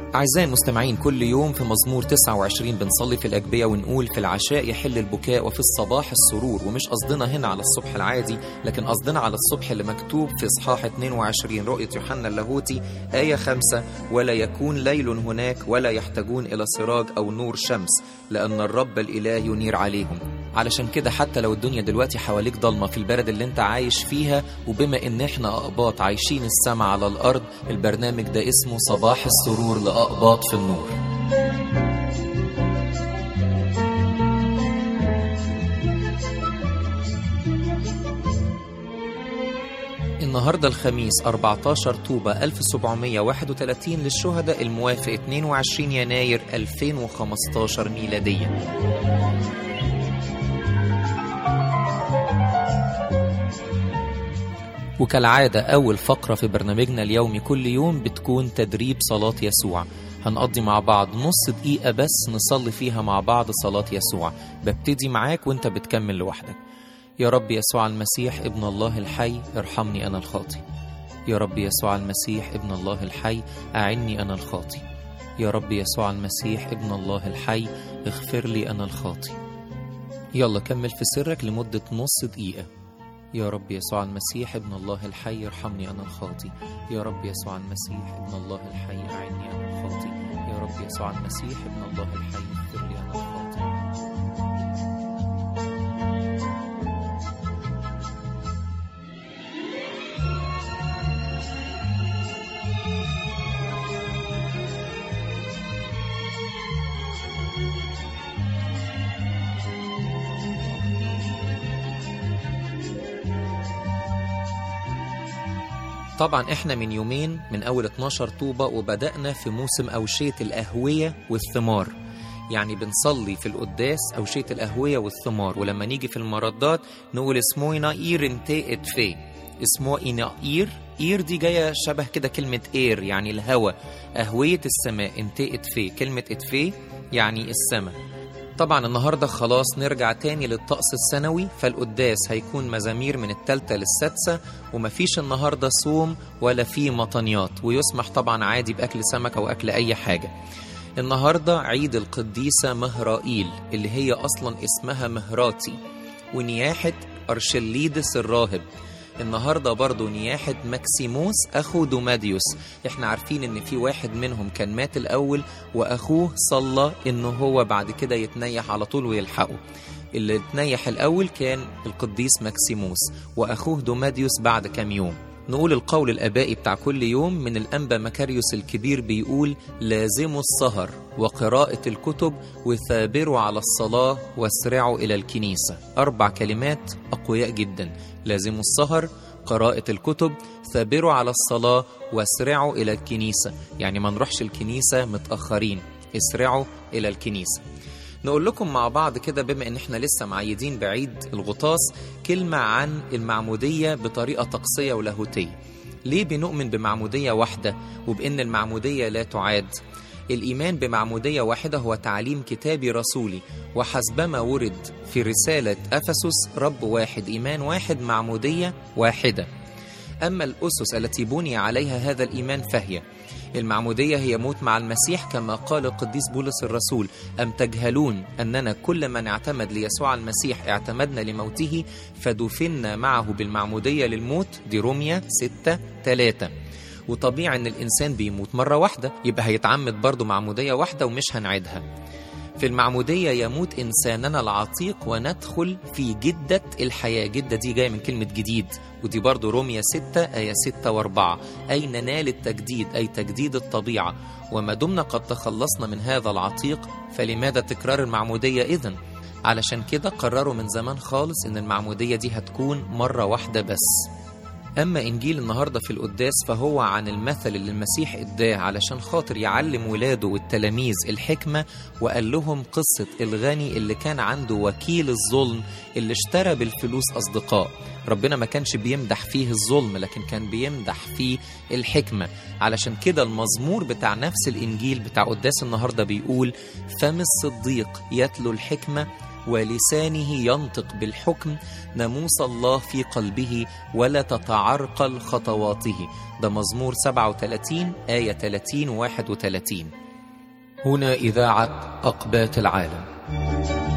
أعزائي المستمعين كل يوم في مزمور 29 بنصلي في الأجبية ونقول في العشاء يحل البكاء وفي الصباح السرور ومش قصدنا هنا على الصبح العادي لكن قصدنا على الصبح اللي مكتوب في إصحاح 22 رؤية يوحنا اللاهوتي آية 5 ولا يكون ليل هناك ولا يحتاجون إلى سراج أو نور شمس لأن الرب الإله ينير عليهم علشان كده حتى لو الدنيا دلوقتي حواليك ضلمة في البلد اللي انت عايش فيها وبما ان احنا أقباط عايشين السما على الأرض البرنامج ده اسمه صباح السرور لأقباط في النور النهاردة الخميس 14 طوبة 1731 للشهداء الموافق 22 يناير 2015 ميلادية وكالعادة أول فقرة في برنامجنا اليومي كل يوم بتكون تدريب صلاة يسوع هنقضي مع بعض نص دقيقة بس نصلي فيها مع بعض صلاة يسوع ببتدي معاك وانت بتكمل لوحدك يا رب يسوع المسيح ابن الله الحي ارحمني أنا الخاطي يا رب يسوع المسيح ابن الله الحي أعني أنا الخاطي يا رب يسوع المسيح ابن الله الحي اغفر لي أنا الخاطي يلا كمل في سرك لمدة نص دقيقة يا رب يسوع المسيح ابن الله الحي ارحمني أنا الخاطي يا رب يسوع المسيح ابن الله الحي أعني أنا الخاطي يا رب يسوع المسيح ابن الله الحي اغفر لي أنا الخاطي طبعا احنا من يومين من اول 12 طوبة وبدأنا في موسم أوشية الأهوية والثمار يعني بنصلي في القداس أوشية الأهوية والثمار ولما نيجي في المردات نقول اسموينا إير انتي اتفي اسمه إنا إير إير دي جاية شبه كده كلمة إير يعني الهوى أهوية السماء انتي اتفي كلمة اتفي يعني السماء طبعا النهارده خلاص نرجع تاني للطقس السنوي فالقداس هيكون مزامير من التالتة للسادسة ومفيش النهارده صوم ولا في مطنيات ويسمح طبعا عادي بأكل سمك أو أكل أي حاجة النهارده عيد القديسة مهرائيل اللي هي أصلا اسمها مهراتي ونياحة أرشليدس الراهب النهاردة برضو نياحة ماكسيموس أخو دوماديوس احنا عارفين ان في واحد منهم كان مات الأول وأخوه صلى ان هو بعد كده يتنيح على طول ويلحقه اللي اتنيح الأول كان القديس ماكسيموس وأخوه دوماديوس بعد كام يوم نقول القول الآبائي بتاع كل يوم من الأنبا مكاريوس الكبير بيقول لازموا السهر وقراءة الكتب وثابروا على الصلاة واسرعوا إلى الكنيسة أربع كلمات أقوياء جدا لازموا السهر قراءة الكتب ثابروا على الصلاة واسرعوا إلى الكنيسة يعني ما نروحش الكنيسة متأخرين اسرعوا إلى الكنيسة نقول لكم مع بعض كده بما ان احنا لسه معيدين بعيد الغطاس كلمة عن المعمودية بطريقة طقسية ولاهوتية ليه بنؤمن بمعمودية واحدة وبأن المعمودية لا تعاد الإيمان بمعمودية واحدة هو تعليم كتابي رسولي وحسبما ورد في رسالة أفسس رب واحد إيمان واحد معمودية واحدة أما الأسس التي بني عليها هذا الإيمان فهي المعمودية هي موت مع المسيح كما قال القديس بولس الرسول أم تجهلون أننا كل من اعتمد ليسوع المسيح اعتمدنا لموته فدفنا معه بالمعمودية للموت دي روميا 6 3 وطبيعي ان الانسان بيموت مره واحده يبقى هيتعمد برضه معموديه واحده ومش هنعيدها في المعمودية يموت إنساننا العتيق وندخل في جدة الحياة جدة دي جاية من كلمة جديد ودي برضو رومية 6 آية 6 و4 أي ننال التجديد أي تجديد الطبيعة وما دمنا قد تخلصنا من هذا العتيق فلماذا تكرار المعمودية إذن؟ علشان كده قرروا من زمان خالص إن المعمودية دي هتكون مرة واحدة بس أما إنجيل النهاردة في القداس فهو عن المثل اللي المسيح إداه علشان خاطر يعلم ولاده والتلاميذ الحكمة وقال لهم قصة الغني اللي كان عنده وكيل الظلم اللي اشترى بالفلوس أصدقاء ربنا ما كانش بيمدح فيه الظلم لكن كان بيمدح فيه الحكمة علشان كده المزمور بتاع نفس الإنجيل بتاع قداس النهاردة بيقول فم الصديق يتلو الحكمة ولسانه ينطق بالحكم ناموس الله في قلبه ولا تتعرقل خطواته ده مزمور 37 آية 30 و 31 هنا إذاعة أقبات العالم